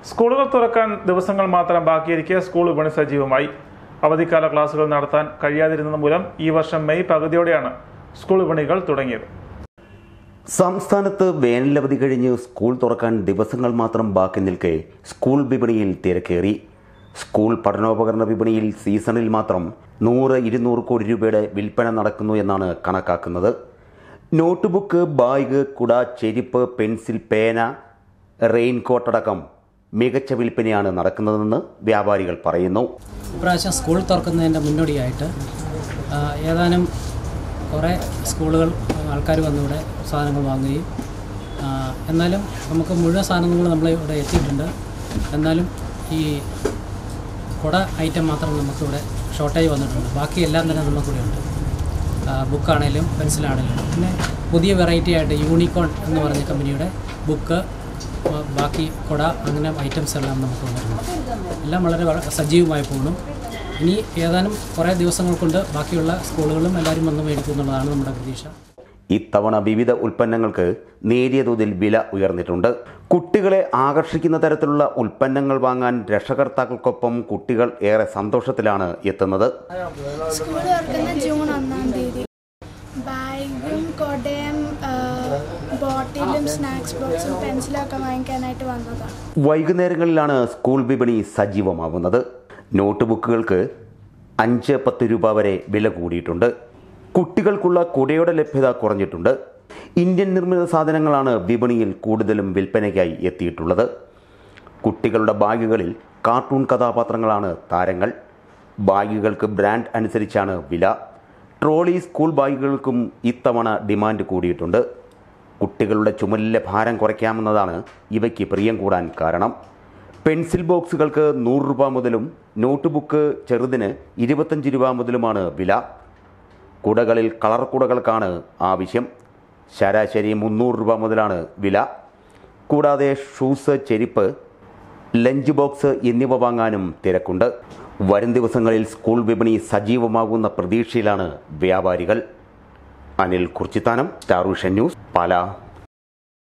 സ്കൂളുകൾ തുറക്കാൻ ദിവസങ്ങൾ മാത്രം ബാക്കിയിരിക്കെ സ്കൂൾ വിപണി സജീവമായി അവധിക്കാല ക്ലാസുകൾ നടത്താൻ കഴിയാതിരുന്നത് മൂലം ഈ വർഷം മെയ് പകുതിയോടെയാണ് സ്കൂൾ വിപണികൾ തുടങ്ങിയത് സംസ്ഥാനത്ത് വേനലവധി കഴിഞ്ഞ് സ്കൂൾ തുറക്കാൻ ദിവസങ്ങൾ മാത്രം ബാക്കി നിൽക്കെ സ്കൂൾ വിപണിയിൽ തിരക്കേറി സ്കൂൾ പഠനോപകരണ വിപണിയിൽ സീസണിൽ മാത്രം നൂറ് ഇരുന്നൂറ് കോടി രൂപയുടെ വിൽപ്പന നടക്കുന്നു എന്നാണ് കണക്കാക്കുന്നത് നോട്ട് ബുക്ക് ബാഗ് കുട ചെരുപ്പ് പെൻസിൽ പേന റെയിൻകോട്ട് അടക്കം മികച്ച വിൽപ്പനയാണ് നടക്കുന്നതെന്ന് വ്യാപാരികൾ പറയുന്നു ഇപ്രാവശ്യം സ്കൂൾ തുറക്കുന്നതിൻ്റെ മുന്നോടിയായിട്ട് ആ, ഏതാനും കുറേ സ്കൂളുകൾ ആൾക്കാർ വന്നിവിടെ സാധനങ്ങൾ വാങ്ങുകയും ആ, എന്നാലും നമുക്ക് മുഴുവൻ സാധനങ്ങൾ നമ്മൾ ഇവിടെ എത്തിയിട്ടുണ്ട് എന്നാലും ഈ കുട ഐറ്റം മാത്രം നമുക്കിവിടെ ഷോർട്ടേജ് വന്നിട്ടുണ്ട് ബാക്കി എല്ലാം തന്നെ നമുക്കിവിടെ ഉണ്ട് ബുക്കാണേലും പെൻസിലാണേലും പിന്നെ പുതിയ വെറൈറ്റി ആയിട്ട് യൂണിക്കോൺ എന്ന് പറഞ്ഞ കമ്പനിയുടെ ബുക്ക് ആ, ബാക്കി കുട അങ്ങനെ ഐറ്റംസ് എല്ലാം നമുക്ക് വന്നിട്ടുണ്ട് എല്ലാം വളരെ വള- സജീവമായി പോകുന്നു ഇനി ഏതാനും കുറേ ദിവസങ്ങൾ കൊണ്ട് ബാക്കിയുള്ള സ്കൂളുകളും എല്ലാവരും വന്ന് മേടിക്കും എന്നുള്ളതാണ് നമ്മുടെ പ്രതീക്ഷ ഇത്തവണ വിവിധ ഉൽപ്പന്നങ്ങൾക്ക് നേരിയ തോതിൽ വില ഉയർന്നിട്ടുണ്ട് കുട്ടികളെ ആകർഷിക്കുന്ന തരത്തിലുള്ള ഉൽപ്പന്നങ്ങൾ വാങ്ങാൻ രക്ഷകർത്താക്കൾക്കൊപ്പം കുട്ടികൾ ഏറെ സന്തോഷത്തിലാണ് എത്തുന്നത് സ്കൂൾ തുറക്കുന്ന ജൂൺ ഒന്നാം തീയതി ബാഗും കൊടയും ആ, ബോട്ടിലും സ്നാക്സ് ബോക്സും പെൻസിലും ഒക്കെ വാങ്ങിക്കാനായിട്ട് വന്നതാണ് വൈകുന്നേരങ്ങളിലാണ് സ്കൂൾ വിപണി സജീവമാവുന്നത് നോട്ട് ബുക്കുകൾക്ക് അഞ്ച് പത്ത് രൂപ വരെ വില കൂടിയിട്ടുണ്ട് കുട്ടികൾക്കുള്ള കുടയുടെ ലഭ്യത കുറഞ്ഞിട്ടുണ്ട് ഇന്ത്യൻ നിർമ്മിത സാധനങ്ങളാണ് വിപണിയിൽ കൂടുതലും വിൽപ്പനയ്ക്കായി എത്തിയിട്ടുള്ളത് കുട്ടികളുടെ ബാഗുകളിൽ കാർട്ടൂൺ കഥാപാത്രങ്ങളാണ് താരങ്ങൾ ബാഗുകൾക്ക് ബ്രാൻഡ് അനുസരിച്ചാണ് വില ട്രോളി സ്കൂൾ ബാഗുകൾക്കും ഇത്തവണ ഡിമാൻഡ് കൂടിയിട്ടുണ്ട് കുട്ടികളുടെ ചുമലിലെ ഭാരം കുറയ്ക്കാമെന്നതാണ് ഇവയ്ക്ക് പ്രിയം കൂടാൻ കാരണം പെൻസിൽ ബോക്സുകൾക്ക് നൂറ് രൂപ മുതലും നോട്ട് ബുക്ക് ചെറുതിന് ഇരുപത്തഞ്ച് രൂപ മുതലുമാണ് വില കുടകളിൽ കളർ കുടകൾക്കാണ് ആവശ്യം ശരാശരി മുന്നൂറ് രൂപ മുതലാണ് വില കൂടാതെ ഷൂസ് ചെരുപ്പ് ലഞ്ച് ബോക്സ് എന്നിവ വാങ്ങാനും തിരക്കുണ്ട് വരും ദിവസങ്ങളിൽ സ്കൂൾ വിപണി സജീവമാകുന്ന പ്രതീക്ഷയിലാണ് വ്യാപാരികൾ Anil Kurchithanam star vision news പാല